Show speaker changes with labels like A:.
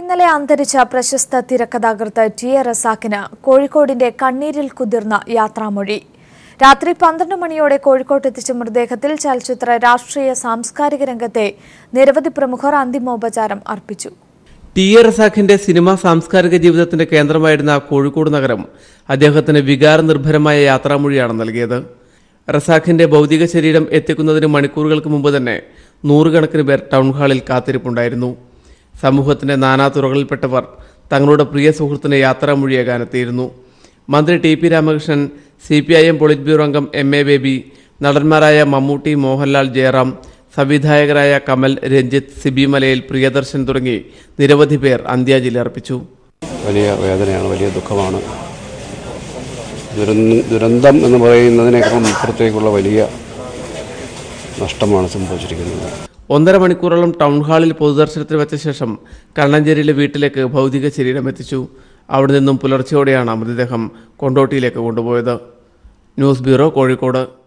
A: ഇന്നലെ അന്തരിച്ച പ്രശസ്ത തിരക്കഥാകൃത്ത് ടി എ റസാക്കിന് കോഴിക്കോടിന്റെ കണ്ണീരിൽ കുതിർന്ന യാത്രാമൊഴി രാത്രി പന്ത്രണ്ട് മണിയോടെ കോഴിക്കോട്ടെത്തിച്ച മൃതദേഹത്തിൽ ചലച്ചിത്ര രാഷ്ട്രീയ സാംസ്കാരിക രംഗത്തെ നിരവധി പ്രമുഖർ അന്തിമോപചാരം അർപ്പിച്ചു
B: ടി എ റസാഖിന്റെ സിനിമാ സാംസ്കാരിക ജീവിതത്തിന്റെ കേന്ദ്രമായിരുന്ന കോഴിക്കോട് നഗരം അദ്ദേഹത്തിന് വികാരനിർഭരമായ യാത്രാമൊഴിയാണ് നൽകിയത് റസാഖിന്റെ ഭൗതിക ശരീരം എത്തിക്കുന്നതിന് മണിക്കൂറുകൾക്ക് മുമ്പ് തന്നെ നൂറുകണക്കിന് പേർ ടൗൺ ഹാളിൽ കാത്തിരിപ്പുണ്ടായിരുന്നു സമൂഹത്തിന്റെ നാനാതുറകളിൽപ്പെട്ടവർ തങ്ങളുടെ പ്രിയ സുഹൃത്തിന് യാത്രാമൊഴിയേകാനെത്തിയിരുന്നു മന്ത്രി T P Ramakrishnan C P I M polit bureau അംഗം എം എ ബേബി നടന്മാരായ മമ്മൂട്ടി മോഹൻലാൽ ജയറാം സംവിധായകരായ കമൽ രഞ്ജിത്ത് സിബി മലയിൽ പ്രിയദർശൻ തുടങ്ങി നിരവധി പേർ അന്ത്യാഞ്ജലി അർപ്പിച്ചു
C: വലിയ വേദനയാണ് വലിയ ദുഃഖമാണ് ദുരന്ത ദുരന്തം എന്ന് പറയുന്നതിനേക്കാൾ അപ്പുറത്തേക്കുള്ള വലിയ നഷ്ടമാണ് സംഭവിച്ചിരിക്കുന്നത്
B: ഒന്നര മണിക്കൂറോളം ടൗൺ ഹാളിൽ പൊതുദർശനത്തിന് വെച്ച ശേഷം കണ്ണഞ്ചേരിയിലെ വീട്ടിലേക്ക് ഭൗതിക ശരീരം എത്തിച്ചു അവിടെ നിന്നും പുലർച്ചെയോടെയാണ് മൃതദേഹം കൊണ്ടോട്ടിയിലേക്ക് കൊണ്ടുപോയത് ന്യൂസ് ബ്യൂറോ കോഴിക്കോട്